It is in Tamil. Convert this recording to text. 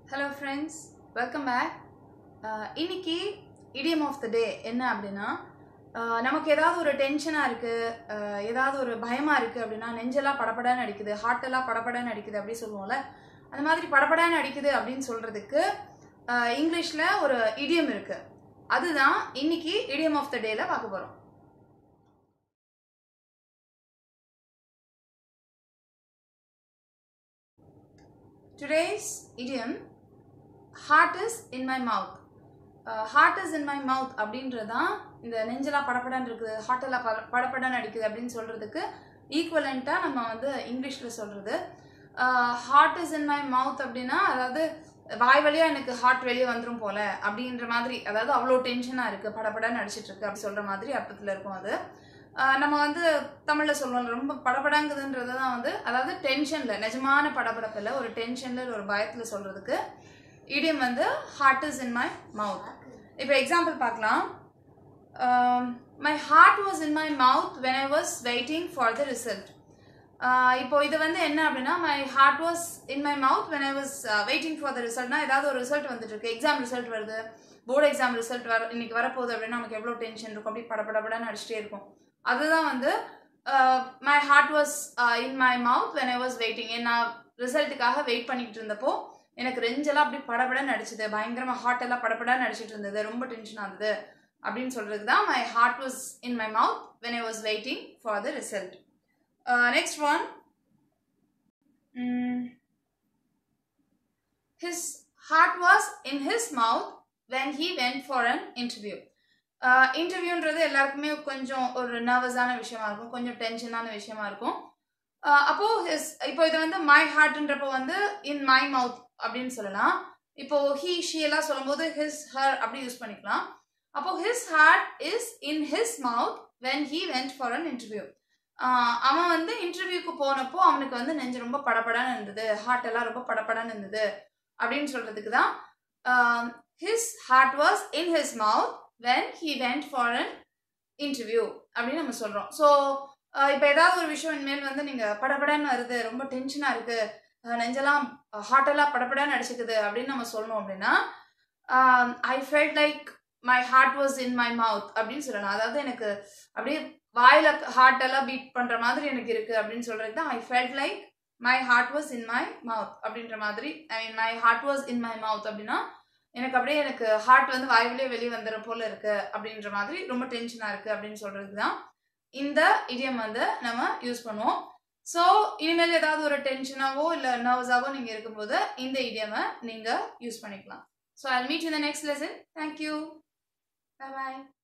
ஹலோ ஃப்ரெண்ட்ஸ் வெல்கம் பேக் இன்னைக்கு இடியம் ஆஃப் த டே என்ன அப்படின்னா அஹ், நமக்கு ஏதாவது ஒரு டென்ஷனாக இருக்குது ஏதாவது ஒரு பயமாக இருக்குது அப்படின்னா நெஞ்செல்லாம் படபடன்னு அடிக்குது ஹார்ட்டெல்லாம் படபடன்னு அடிக்குது அப்படி சொல்லுவோம்ல அந்த மாதிரி படபடன்னு அடிக்குது அப்படின்னு சொல்கிறதுக்கு இங்கிலீஷில் ஒரு இடியம் இருக்குது அதுதான் இன்னைக்கு இடியம் ஆஃப் த டேல பார்க்க போகிறோம் today's idiom heart is in my mouth heart is in my mouth அப்படின்றதான் இந்த நெஞ்செல்லாம் படப்படன்னு இருக்குது ஹார்ட்டெல்லாம் பட படப்படன்னு அடிக்குது அப்படின்னு சொல்கிறதுக்கு ஈக்குவலண்ட்டாக நம்ம வந்து இங்கிலீஷில் சொல்கிறது heart is in my mouth அப்படின்னா அதாவது வாய் வழியாக எனக்கு ஹார்ட் வெளியே வந்துடும் போல அப்படின்ற மாதிரி அதாவது அவ்வளோ டென்ஷனாக இருக்குது படபடன்னு அடிச்சிட்டு இருக்கு அப்படி சொல்கிற மாதிரி அர்த்தத்தில் இருக்கும் அது ஆஹ் நம்ம வந்து தமிழில் சொல்லுவோம் ரொம்ப படபடங்குதுன்றது தான் வந்து அதாவது டென்ஷனில் நிஜமான படபடப்பில் ஒரு டென்ஷனில் ஒரு பயத்தில் சொல்கிறதுக்கு இடியம் வந்து heart is in my mouth இப்போ எக்ஸாம்பிள் பார்க்கலாம் my heart was in my mouth when I was waiting for the result இப்போ இது வந்து என்ன அப்படின்னா my heart was in my mouth when I was waiting for the ரிசல்ட்னா ஏதாவது ஒரு ரிசல்ட் வந்துட்டு இருக்கு எக்ஸாம் ரிசல்ட் வருது போர்டு எக்ஸாம் ரிசல்ட் வர இன்னைக்கு வரப்போகுது அப்படின்னா நமக்கு எவ்வளோ டென்ஷன் இருக்கும் அப்படி படபடபடன்னு அடிச்சிட்டே இருக்கும் அதுதான் வந்து my heart was in my mouth when I was waiting நான் ரிசல்ட்டுக்காக வெயிட் பண்ணிக்கிட்டு இருந்தப்போ எனக்கு ரெஞ்செல்லாம் அப்படி படபடன்னு அடிச்சது பயங்கரமாக ஹார்ட் எல்லாம் படபடன்னு அடிச்சிட்டு இருந்தது ரொம்ப டென்ஷன் ஆகுது அப்படின்னு சொல்றது தான் my heart was in my mouth when I was waiting for the result next one his heart was in his mouth when he went for an interview இன்டர்வியூன்றது எல்லாருக்குமே கொஞ்சம் ஒரு நர்வஸான விஷயமா இருக்கும் கொஞ்சம் டென்ஷனான விஷயமா இருக்கும் Uh, அப்போ ஹிஸ் இப்போ இது வந்து மை ஹார்ட்ன்றப்போ வந்து இன் மை மவுத் அப்படின்னு சொல்லலாம் இப்போ ஹி ஷி எல்லாம் சொல்லும்போது ஹிஸ் ஹர் அப்படி யூஸ் பண்ணிக்கலாம் அப்போ his heart is in his mouth when he went for an interview அவன் வந்து இன்டர்வியூக்கு போனப்போ அவனுக்கு வந்து நெஞ்சு ரொம்ப படபடன்னு இருந்தது ஹார்ட் எல்லாம் ரொம்ப படபடன்னு இருந்தது அப்படின்னு சொல்றதுக்கு தான் his heart was in his mouth when he went for an interview அப்படின்னு நம்ம சொல்றோம் ஸோ இப்போ ஏதாவது ஒரு விஷயம் இனிமேல் வந்து நீங்க படபடன்னு வருது ரொம்ப டென்ஷனா இருக்கு அஹ் நெஞ்செல்லாம் ஹார்ட் எல்லாம் படபடன்னு அடிச்சுக்குது அப்படின்னு நம்ம சொல்லணும் அப்படின்னா I felt like my heart was in my mouth அப்படின்னு சொல்லலாம் அதாவது எனக்கு அப்படியே வாயில ஹார்ட் எல்லாம் பீட் பண்ற மாதிரி எனக்கு இருக்கு அப்படின்னு சொல்றது தான் I felt like my heart was in my mouth அப்படின்ற மாதிரி I mean my heart was in my mouth அப்படின்னா எனக்கு அப்படியே எனக்கு ஹார்ட் வந்து வாய்விலே வெளியே வந்துற போல இருக்கு அப்படின்ற மாதிரி ரொம்ப டென்ஷனா இருக்கு அப்படின்னு சொல்றது தான் இந்த இடியம் வந்து நம்ம யூஸ் பண்ணுவோம் ஸோ இனிமேல் ஏதாவது ஒரு டென்ஷனாவோ இல்லை நர்வஸாவோ நீங்கள் இருக்கும்போது இந்த இடியமை நீங்கள் யூஸ் பண்ணிக்கலாம் so I meet in the next lesson thank you bye